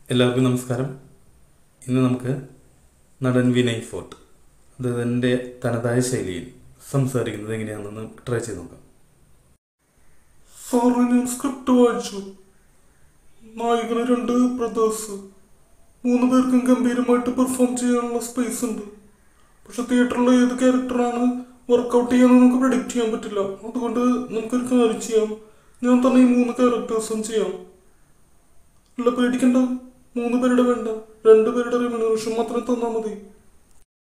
എല്ലാവർക്കും നമസ്കാരം ഇന്ന് നമുക്ക് നടൻ വിനയ് ഫോർട്ട് അദ്ദേഹത്തിൻ്റെ തനതായ ശൈലിയിൽ സംസാരിക്കുന്നത് എങ്ങനെയാണെന്ന് ട്രൈ ചെയ്ത് നോക്കാം സാറേ ഞാൻ സ്ക്രിപ്റ്റ് വായിച്ചു നായകന് രണ്ട് ബ്രദേഴ്സ് മൂന്ന് പേർക്കും ഗംഭീരമായിട്ട് പെർഫോം ചെയ്യാനുള്ള സ്പേസ് ഉണ്ട് പക്ഷെ തിയേറ്ററിൽ ഏത് ക്യാരക്ടറാണ് വർക്കൗട്ട് ചെയ്യാന്ന് നമുക്ക് പ്രഡിക്റ്റ് ചെയ്യാൻ പറ്റില്ല അതുകൊണ്ട് നമുക്കൊരു കാര്യം ചെയ്യാം ഞാൻ തന്നെ ഈ മൂന്ന് ക്യാരക്ടേഴ്സും ചെയ്യാം അല്ല പേടിക്കണ്ട മൂന്ന് പേരുടെ വേണ്ട രണ്ട് പേരുടെ റിമ്യൂണറേഷൻ മാത്രം തന്നാൽ മതി